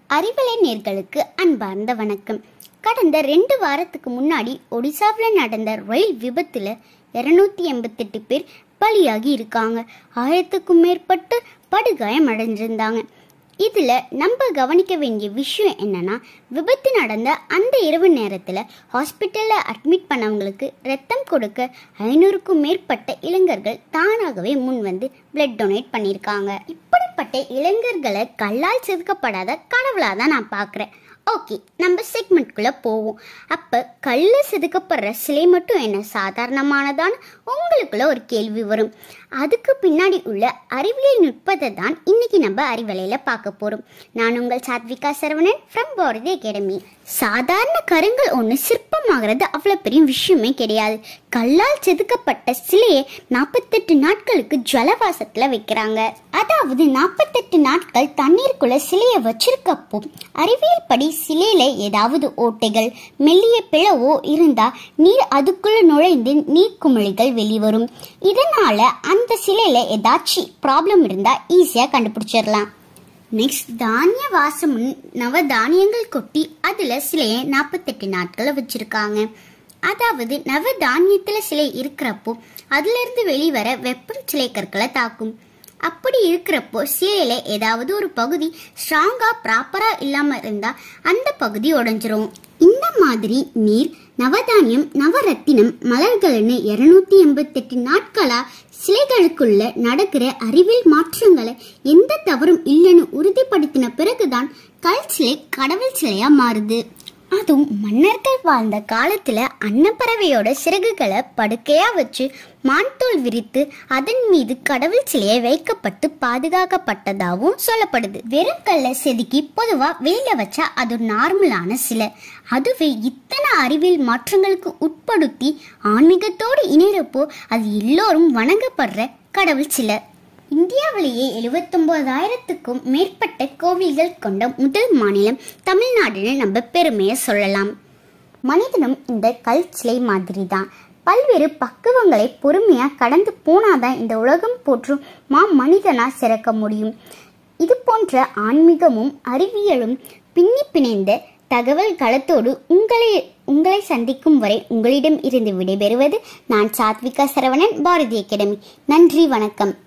அறிவலை நேர்களுக்கு அன்பார்ந்த வணக்கம் கடந்த ரெண்டு வாரத்துக்கு முன்னாடி ஒடிசாவில் நடந்த ரயில் விபத்தில் இரநூத்தி எண்பத்தெட்டு பேர் பலியாகி இருக்காங்க ஆயிரத்துக்கும் மேற்பட்டு படுகாயம் அடைஞ்சிருந்தாங்க இதில் நம்ம கவனிக்க வேண்டிய விஷயம் என்னன்னா விபத்து நடந்த அந்த இரவு நேரத்தில் ஹாஸ்பிட்டலில் அட்மிட் பண்ணவங்களுக்கு ரத்தம் கொடுக்க ஐநூறுக்கும் மேற்பட்ட இளைஞர்கள் தானாகவே முன் வந்து பிளட் டொனேட் பண்ணியிருக்காங்க இப்படிப்பட்ட இளைஞர்களை கல்லால் செதுக்கப்படாத கடவுளாக தான் நான் பார்க்குறேன் ஓகே நம்ம செக்மெண்ட்குள்ளே போவோம் அப்போ கல்ல செதுக்கப்படுற சிலை மட்டும் என்ன சாதாரணமானதான்னு உங்களுக்குள்ள ஒரு கேள்வி வரும் அதுக்கு பின்னாடி உள்ள அறிவியல் நுட்பத்தை தான் இன்னைக்கு நம்ம அறிவலையில் பார்க்க போகிறோம் நான் உங்கள் சாத்விகா சரவணன் ஃப்ரம் பாரதி அகாடமி சாதாரண கருங்கல் ஒன்று சிற்பமாகிறது அவ்வளோ பெரிய விஷயமே கிடையாது கல்லால் செதுக்கப்பட்ட சிலையை நாற்பத்தெட்டு நாட்களுக்கு ஜலவாசத்தில் வைக்கிறாங்க அதாவது நாற்பத்தெட்டு நாட்கள் தண்ணீருக்குள்ள சிலையை வச்சிருக்கப்போ அறிவியல் படி சிலையில ஏதாவது ஓட்டைகள் மெல்லிய பிளவோ இருந்தா நீர் அதுக்குள்ள நுழைந்து நீர் குமிழிகள் வெளிவரும் இதனால அந்த சிலையில ஏதாச்சும் ப்ராப்ளம் இருந்தா ஈஸியா கண்டுபிடிச்சிடலாம் நெக்ஸ்ட் தானிய வாசம் நவ தானியங்கள் கொட்டி அதுல சிலையை நாற்பத்தெட்டு நாட்களை வச்சிருக்காங்க அதாவது நவ தானியத்துல சிலை இருக்கிறப்போ அதுல இருந்து வெளிவர வெப்பம் சிலை கற்களை தாக்கும் அப்படி இருக்கிறப்போ சிலையில ஏதாவது ஒரு பகுதி ஸ்ட்ராங்கா ப்ராப்பரா இல்லாம இருந்தா அந்த பகுதி உடைஞ்சிரும் இந்த மாதிரி நீர் நவதானியம் நவரத்தினம் மலர்கள்னு இருநூத்தி எண்பத்தெட்டு நாட்களா சிலைகளுக்குள்ள நடக்கிற அறிவியல் மாற்றங்களை எந்த தவறும் இல்லைன்னு உறுதிப்படுத்தின பிறகுதான் கல் சிலை கடவுள் சிலையா மாறுது அதுவும் மன்னர்கள் வாழ்ந்த காலத்துல அன்னப்பறவையோட சிறகுகளை படுக்கையா வச்சு மான்தோல் விரித்து அதன் மீது கடவுள் சிலையை வைக்கப்பட்டு பாதுகாக்கப்பட்டதாகவும் சொல்லப்படுது வெறும் கல்லை செதுக்கி பொதுவா வெளியில வச்சா அது நார்மலான சிலை அதுவே இத்தனை அறிவியல் மாற்றங்களுக்கு உட்படுத்தி ஆன்மீகத்தோடு இணைறப்போ அது எல்லோரும் வணங்கப்படுற கடவுள் சிலை இந்தியாவிலேயே எழுபத்தொன்பதாயிரத்துக்கும் மேற்பட்ட கோவில்கள் கொண்ட முதல் மாநிலம் தமிழ்நாடுன்னு நம்ம பெருமையை சொல்லலாம் மனிதனும் இந்த கல் சிலை மாதிரி தான் பல்வேறு பக்குவங்களை பொறுமையா கடந்து போனாதான் இந்த உலகம் போற்றும் மா மனிதனா சிறக்க முடியும் இது போன்ற ஆன்மீகமும் அறிவியலும் பின்னி பிணைந்த தகவல் களத்தோடு உங்களை உங்களை சந்திக்கும் வரை உங்களிடம் இருந்து விடைபெறுவது நான் சாத்விகா சரவணன் பாரதி அகாடமி நன்றி வணக்கம்